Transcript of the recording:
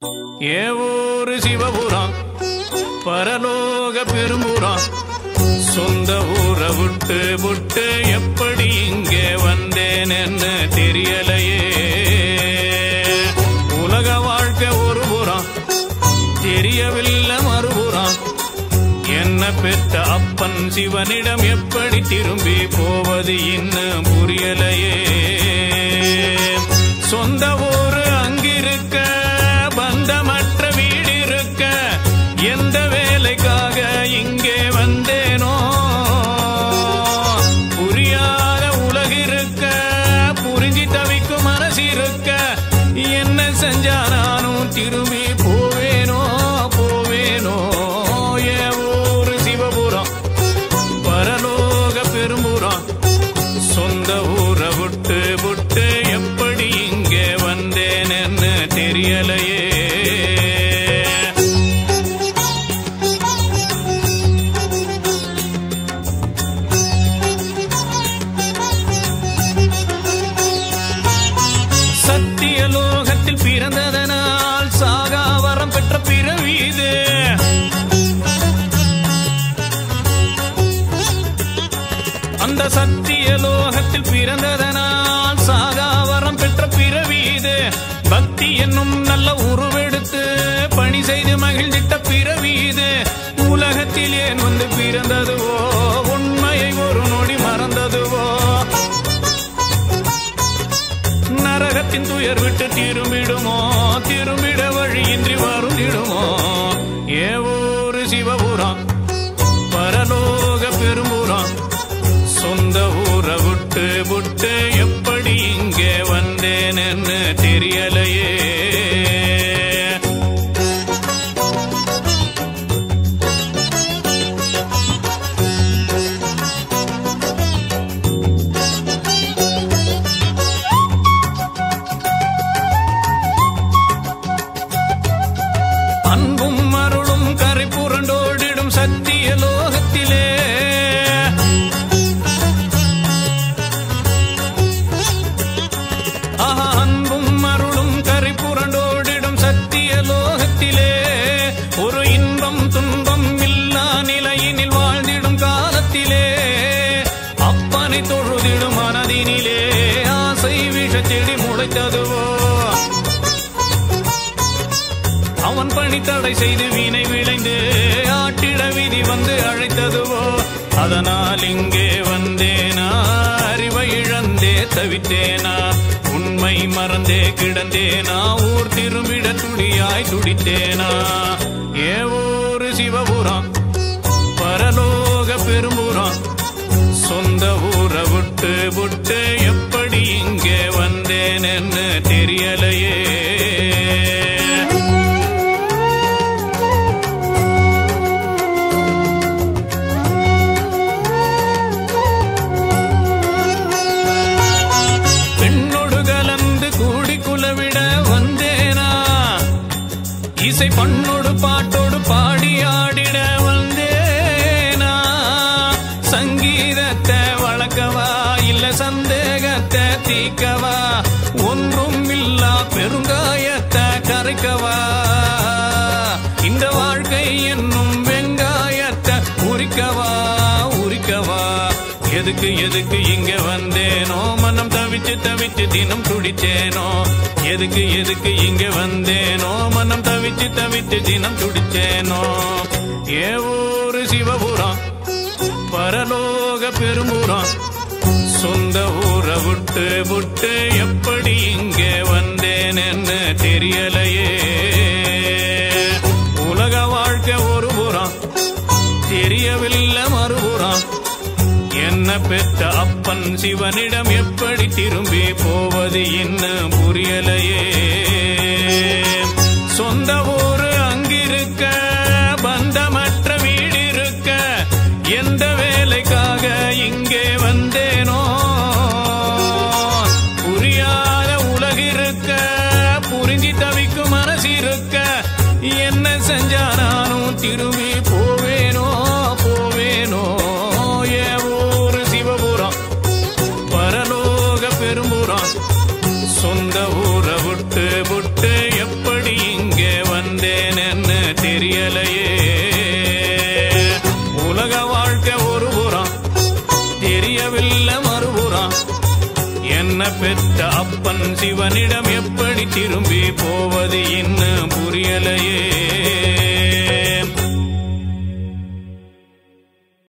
ஏவூரு சிவபுரம் பரலோக பெரும்புறம் சொந்த ஊரை விட்டு விட்டு எப்படி இங்கே வந்தேன் என்று தெரியலையே உலக வாழ்க்கை ஒரு புறம் தெரியவில்லை மறுபுறம் என்ன பெற்ற அப்பன் சிவனிடம் எப்படி திரும்பி போவது இன்னும் புரியலையே சொந்த ஊரு அங்கிருக்க பந்தமற்ற வீடு இருக்க எந்த வேலைக்காக இங்கே வந்தேனோ புரியாத உலகிருக்க புரிஞ்சு தவிக்கும் மனசு இருக்க என்ன செஞ்சா நானும் திரும்பி போவேனோ போவேனோ ஏ ஊரு சிவபுரம் பரலோக பெரும்புறம் சொந்த ஊரை விட்டு விட்டு எப்படி இங்கே வந்தேன்னு தெரியலையே சத்திய லோகத்தில் பிறந்ததனால் சாகா வரம் பெற்ற பிறவி இது அந்த சத்திய லோகத்தில் பிறந்ததனால் சாகா வரம் பெற்ற பிறவி இது பக்தி என்னும் நல்ல உருவெடுத்து பணி செய்து மகிழ்ந்திட்ட பிறவி இது உலகத்தில் ஏன் வந்து பிறந்ததுவோ உண்மையை ஒரு நொடி மறந்ததுவோ நரகத்தின் துயர் விட்டு திரும்பிடுமோ திரும்பிட வழியின்றி வருந்திடுமோ ஏ ஊரு சிவபுரம் பரலோக பெரும்புறம் சொந்த ஊரை விட்டு விட்டு எப்படி இங்கே வந்தேன்னு தெரியலையே அன்பும் அருளும் கரை புரண்டோடிடும் சத்திய லோகத்திலே ஆஹா அன்பும் அருளும் கரை புரண்டோடிடும் சத்திய லோகத்திலே ஒரு இன்பம் துன்பம் இல்லா நிலையினில் வாழ்ந்திடும் காலத்திலே அப்பனை தொழுதிடும் மனதினிலே ஆசை விஷச்செடி முளைத்ததுவோ அவன் பணி தடை செய்து வீணை விளைந்து ஆட்டிட விதி வந்து அழைத்ததுவோ அதனால் இங்கே வந்தேனா அறிவை இழந்தே தவித்தேனா உண்மை மறந்தே கிடந்தேனா ஊர் திரும்பிட துடியாய் துடித்தேனா ஏ ஊரு சிவபுரம் பரலோக பெரும்புறம் சொந்த ஊரை விட்டு விட்டு எப்படி இங்கே வந்தேன்னு தெரியலையே பெண்ணோடு கலந்து கூடி குலவிட வந்தேனா இசை பண்ணோடு பாட்டோடு பாடி ஆடிட வந்தேனா சங்கீதத்தை வளர்க்கவா இல்ல சந்தேகத்தை தீக்கவா ஒன்றும் இல்லா பெருங்காயத்தை கரைக்கவா இந்த வாழ்க்கை என்னும் வெங்காயத்தை உரிக்கவா உரிக்கவா எதுக்கு எதுக்கு இங்க வந்தேனோ மனம் தவிச்சு தவிச்சு தினம் துடிச்சேனோ எதுக்கு எதுக்கு இங்க வந்தேனோ மனம் தவிச்சு தவிச்சு தினம் துடிச்சேனோ ஏ ஊரு சிவபுரம் பரலோக பெரும்புறம் சொந்த ஊரை விட்டு விட்டு எப்படி இங்கே வந்தேன்னு தெரியலையே உலக வாழ்க்கை ஒரு புறம் தெரியவில்லை மறுபுறம் என்ன பெற்ற அப்பன் சிவனிடம் எப்படி திரும்பி போவது இன்னும் புரியலையே சொந்த ஊரு அங்கிருக்க பந்தமற்ற வீடு இருக்க எந்த வேலைக்காக இங்கே வந்தேனோ புரியாத உலகிருக்க புரிஞ்சு தவிக்கும் மனசு இருக்க என்ன செஞ்சா நானும் திரும்பி போவேனோ போவேனோ ஏ ஊரு சிவபுரம் பரலோக பெரும்புறம் சொந்த ஊரை விட்டு விட்டு எப்படி இங்கே பெற்ற அப்பன் சிவனிடம் எப்படி திரும்பி போவது இன்னும் புரியலையே